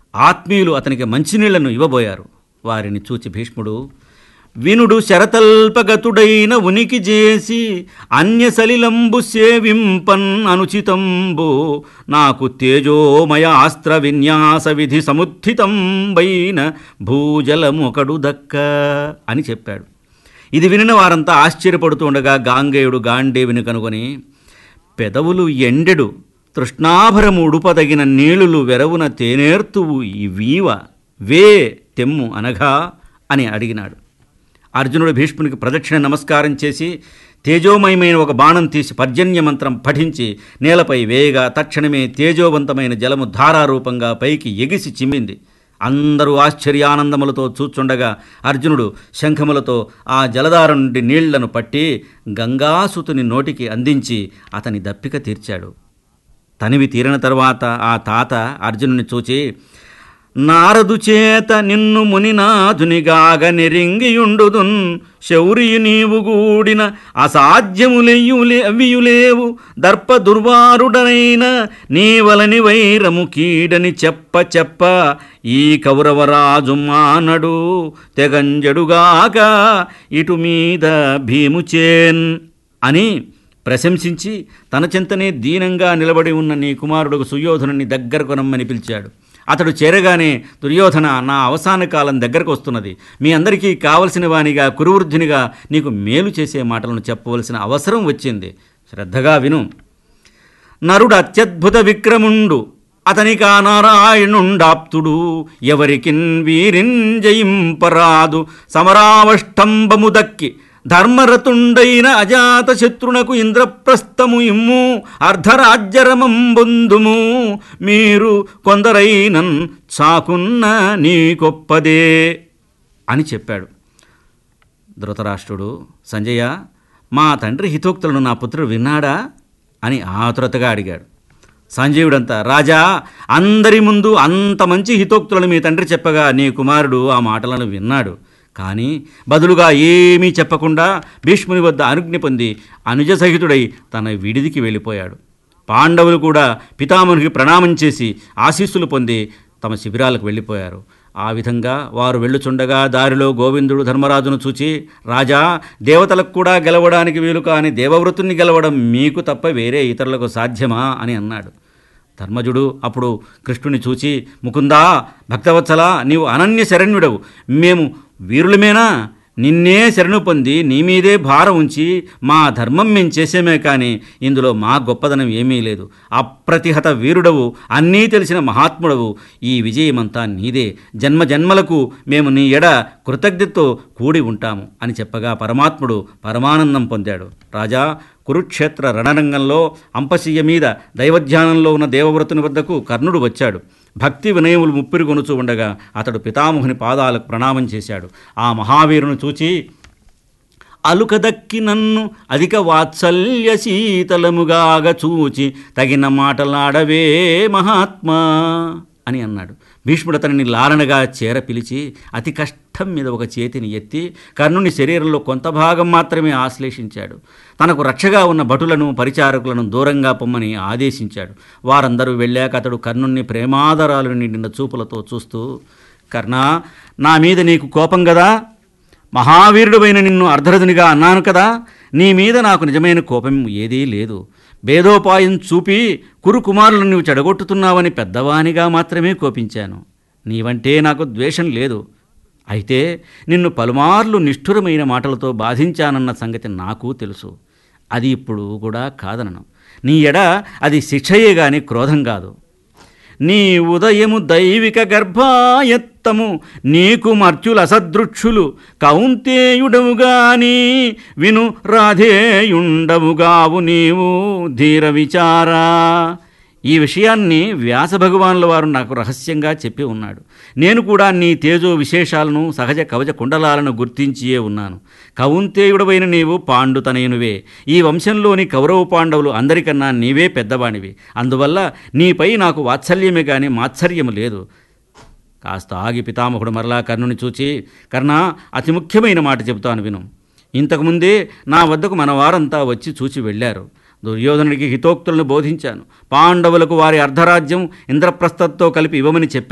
ఆత్మీయులు అతనికి మంచినీళ్లను ఇవ్వబోయారు వారిని చూచి భీష్ముడు వినుడు శరతల్పగతుడైన ఉనికి చేసి అన్యసలిలంబు సేవింపన్ అనుచితంబు నాకు తేజోమయ అస్త్ర విన్యాస విధి సముత్థితంబైన భూజలమొకడు దక్క అని చెప్పాడు ఇది వినిన వారంతా ఆశ్చర్యపడుతుండగా గాంగేయుడు గాండేవిని కనుగొని పెదవులు ఎండెడు తృష్ణాభరము ఉడుపదగిన నీళ్లు వెరవున తేనేర్తువు ఈ వీవ వే తెమ్ము అనగా అని అడిగినాడు అర్జునుడు భీష్మునికి ప్రదక్షిణ నమస్కారం చేసి తేజోమయమైన ఒక బాణం తీసి పర్జన్య మంత్రం పఠించి నేలపై వేయగా తక్షణమే తేజోవంతమైన జలము ధారారూపంగా పైకి ఎగిసి చిమ్మింది అందరూ ఆశ్చర్యానందములతో చూచుండగా అర్జునుడు శంఖములతో ఆ జలధార నుండి నీళ్లను పట్టి గంగాసుతుని నోటికి అందించి అతని దప్పిక తీర్చాడు తనివి తీరిన తరువాత ఆ తాత అర్జునుని చూచి నారదు చేత నిన్ను మునినాథునిగాగ నెరింగియుండుదున్ శౌరియు నీవు గూడిన అసాధ్యములెయ్యులే అవియులేవు దర్ప దుర్వారుడనైన నీవలని వైరము కీడని చెప్ప చెప్ప ఈ కౌరవరాజు మానడు తెగంజడుగాక ఇటు మీద భీముచేన్ అని ప్రశంసించి తన చింతనే దీనంగా నిలబడి ఉన్న నీ కుమారుడు సుయోధనుని దగ్గరకు రమ్మని పిలిచాడు అతడు చేరగానే దుర్యోధన నా అవసాన కాలం దగ్గరకు వస్తున్నది మీ అందరికీ కావలసిన వానిగా కురువృద్ధునిగా నీకు మేలు చేసే మాటలను చెప్పవలసిన అవసరం వచ్చింది శ్రద్ధగా విను నరుడు అత్యద్భుత విక్రముండు అతనికా నారాయణుండాప్తుడు ఎవరికిన్ వీరిన్ జయింపరాదు సమరావష్టంబము దక్కి ధర్మరతుండైన అజాత శత్రునకు ఇంద్రప్రస్థము ఇమ్ము అర్ధరాజ్యరమం బొందుము మీరు కొందరైనన్ చాకున్న నీ గొప్పదే అని చెప్పాడు ధృతరాష్ట్రుడు సంజయ మా తండ్రి హితోక్తులను నా పుత్రుడు విన్నాడా అని ఆతురతగా అడిగాడు సంజీవుడంతా రాజా అందరి ముందు అంత మంచి హితోక్తులను మీ తండ్రి చెప్పగా నీ కుమారుడు ఆ మాటలను విన్నాడు కానీ బదులుగా ఏమీ చెప్పకుండా భీష్ముని వద్ద అనుజ్ఞ పొంది అనుజ సహితుడై తన విడిదికి వెళ్ళిపోయాడు పాండవులు కూడా పితామహునికి ప్రణామం చేసి ఆశీస్సులు పొంది తమ శిబిరాలకు వెళ్ళిపోయారు ఆ విధంగా వారు వెళ్ళుచుండగా దారిలో గోవిందుడు ధర్మరాజును చూచి రాజా దేవతలకు కూడా గెలవడానికి వీలు కాని దేవవృతుని గెలవడం మీకు తప్ప వేరే ఇతరులకు సాధ్యమా అని అన్నాడు ధర్మజుడు అప్పుడు కృష్ణుని చూచి ముకుందా భక్తవత్సల నీవు అనన్య శరణ్యుడవు మేము వీరులమేనా నిన్నే శరణు పొంది నీ మీదే భారం ఉంచి మా ధర్మం మేము చేసేమే కానీ ఇందులో మా గొప్పదనం ఏమీ లేదు అప్రతిహత వీరుడవు అన్నీ తెలిసిన మహాత్ముడవు ఈ విజయమంతా నీదే జన్మ జన్మలకు మేము నీ ఎడ కృతజ్ఞతతో కూడి ఉంటాము అని చెప్పగా పరమాత్ముడు పరమానందం పొందాడు రాజా కురుక్షేత్ర రణరంగంలో అంపశయ్య మీద దైవధ్యానంలో ఉన్న దేవవ్రతుని వద్దకు కర్ణుడు వచ్చాడు భక్తి వినయములు ముప్పిరి కొనుచూ ఉండగా అతడు పితామహుని పాదాలకు ప్రణామం చేశాడు ఆ మహావీరుని చూచి అలుకదక్కి నన్ను అధిక వాత్సల్య శీతలముగాగ చూచి తగిన మాటలాడవే మహాత్మా అని అన్నాడు భీష్ముడు అతనిని లాలనగా చేర పిలిచి అతి కష్టం మీద ఒక చేతిని ఎత్తి కర్ణుని శరీరంలో కొంత భాగం మాత్రమే ఆశ్లేషించాడు తనకు రక్షగా ఉన్న భటులను పరిచారకులను దూరంగా పొమ్మని ఆదేశించాడు వారందరూ వెళ్ళాక అతడు కర్ణుణ్ణి ప్రేమాదరాలు నిండిన చూపులతో చూస్తూ కర్ణ నా మీద నీకు కోపం కదా మహావీరుడువైన నిన్ను అర్ధరథునిగా అన్నాను కదా నీ మీద నాకు నిజమైన కోపం ఏదీ లేదు భేదోపాయం చూపి కురు కుమారులను నువ్వు చెడగొట్టుతున్నావని పెద్దవానిగా మాత్రమే కోపించాను నీవంటే నాకు ద్వేషం లేదు అయితే నిన్ను పలుమార్లు నిష్ఠురమైన మాటలతో బాధించానన్న సంగతి నాకు తెలుసు అది ఇప్పుడు కూడా కాదనను నీ ఎడ అది శిక్షయే గాని క్రోధం కాదు నీ ఉదయము దైవిక గర్భాయత్తము నీకు మర్చుల అసదృక్షులు కౌంతేయుడవు గాని విను రాధేయుండవుగావు నీవు ధీర విచారా ఈ విషయాన్ని వ్యాస భగవానుల వారు నాకు రహస్యంగా చెప్పి ఉన్నాడు నేను కూడా నీ తేజో విశేషాలను సహజ కవచ కుండలాలను గుర్తించియే ఉన్నాను కౌంతేయుడవైన నీవు పాండుతనయునువే ఈ వంశంలోని కౌరవ పాండవులు అందరికన్నా నీవే పెద్దవానివి అందువల్ల నీపై నాకు వాత్సల్యమే కానీ మాత్సర్యము లేదు కాస్త ఆగి పితామహుడు మరలా కర్ణుని చూచి కర్ణ అతి ముఖ్యమైన మాట చెబుతాను విను ఇంతకుముందే నా వద్దకు మన వారంతా వచ్చి చూచి వెళ్ళారు దుర్యోధనుడికి హితోక్తులను బోధించాను పాండవులకు వారి అర్ధరాజ్యం ఇంద్రప్రస్థతో కలిపి ఇవ్వమని చెప్పాను